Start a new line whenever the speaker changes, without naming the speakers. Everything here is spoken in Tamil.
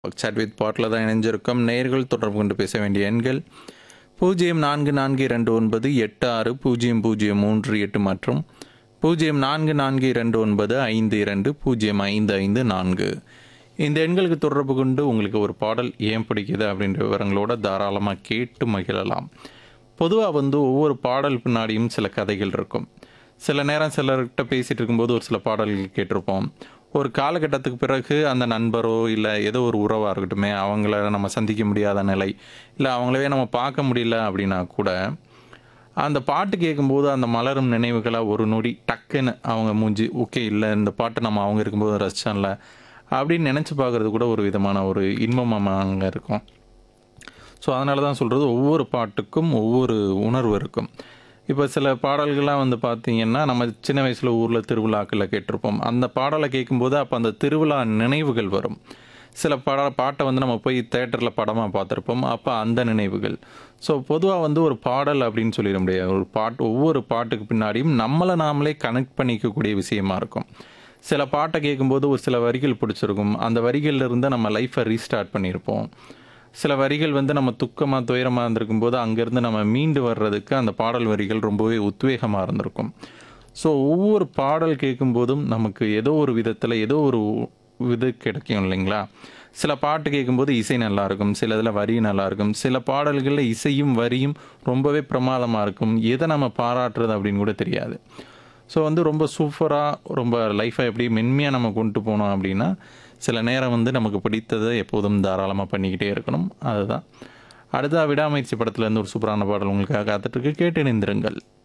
சாட் வித் பாட்டில் தான் இணைஞ்சிருக்கோம் நேர்கள் தொடர்பு கொண்டு பேச வேண்டிய எண்கள் பூஜ்ஜியம் நான்கு நான்கு இரண்டு ஒன்பது எட்டு ஆறு பூஜ்ஜியம் பூஜ்ஜியம் மூன்று எட்டு மற்றும் பூஜ்ஜியம் நான்கு நான்கு இரண்டு ஒன்பது ஐந்து இரண்டு பூஜ்ஜியம் ஐந்து ஐந்து நான்கு இந்த எண்களுக்கு தொடர்பு கொண்டு உங்களுக்கு ஒரு பாடல் ஏன் பிடிக்குது அப்படின்ற விவரங்களோட தாராளமாக கேட்டு மகிழலாம் பொதுவாக வந்து ஒவ்வொரு பாடல் பின்னாடியும் சில கதைகள் இருக்கும் சில நேரம் சிலர்கிட்ட பேசிகிட்டு இருக்கும்போது ஒரு சில பாடல்கள் கேட்டிருப்போம் ஒரு காலகட்டத்துக்கு பிறகு அந்த நண்பரோ இல்லை ஏதோ ஒரு உறவாக இருக்கட்டுமே அவங்கள நம்ம சந்திக்க முடியாத நிலை இல்லை அவங்களவே நம்ம பார்க்க முடியல அப்படின்னா கூட அந்த பாட்டு கேட்கும்போது அந்த மலரும் நினைவுகளாக ஒரு நொடி டக்குன்னு அவங்க மூஞ்சி ஓகே இல்லை இந்த பாட்டை நம்ம அவங்க இருக்கும்போது ரசிச்சோம்ல அப்படின்னு நினச்சி பார்க்குறது கூட ஒரு விதமான ஒரு இன்பமாக அங்கே இருக்கும் ஸோ அதனால தான் சொல்கிறது ஒவ்வொரு பாட்டுக்கும் ஒவ்வொரு உணர்வு இருக்கும் இப்போ சில பாடல்கள்லாம் வந்து பார்த்திங்கன்னா நம்ம சின்ன வயசில் ஊரில் திருவிழாக்களில் கேட்டிருப்போம் அந்த பாடலை கேட்கும்போது அப்போ அந்த திருவிழா நினைவுகள் வரும் சில பாட பாட்டை வந்து நம்ம போய் தேட்டரில் படமாக பார்த்துருப்போம் அப்போ அந்த நினைவுகள் ஸோ பொதுவாக வந்து ஒரு பாடல் அப்படின்னு சொல்லிட முடியாது ஒரு பாட்டு ஒவ்வொரு பாட்டுக்கு பின்னாடியும் நம்மளை நாமளே கனெக்ட் பண்ணிக்கக்கூடிய விஷயமா இருக்கும் சில பாட்டை கேட்கும்போது ஒரு சில வரிகள் பிடிச்சிருக்கும் அந்த வரிகள்ல இருந்து நம்ம லைஃப்பை ரீஸ்டார்ட் பண்ணியிருப்போம் சில வரிகள் வந்து நம்ம துக்கமாக துயரமாக இருந்திருக்கும் போது அங்கேருந்து நம்ம மீண்டு வர்றதுக்கு அந்த பாடல் வரிகள் ரொம்பவே உத்வேகமாக இருந்திருக்கும் ஸோ ஒவ்வொரு பாடல் கேட்கும்போதும் நமக்கு ஏதோ ஒரு விதத்தில் ஏதோ ஒரு இது கிடைக்கும் இல்லைங்களா சில பாட்டு கேட்கும்போது இசை நல்லா இருக்கும் சில இதில் வரி நல்லா இருக்கும் சில பாடல்களில் இசையும் வரியும் ரொம்பவே பிரமாதமாக இருக்கும் எதை நம்ம பாராட்டுறது அப்படின்னு கூட தெரியாது ஸோ வந்து ரொம்ப சூப்பராக ரொம்ப லைஃப்பை எப்படி மென்மையாக நம்ம கொண்டு போனோம் அப்படின்னா சில நேரம் வந்து நமக்கு பிடித்ததை எப்போதும் தாராளமாக பண்ணிக்கிட்டே இருக்கணும் அதுதான் அடுத்த விடாமுயற்சி படத்துலேருந்து ஒரு சூப்பரான பாடல் உங்களுக்காக காத்துட்ருக்கு கேட்டு இணைந்திருங்கள்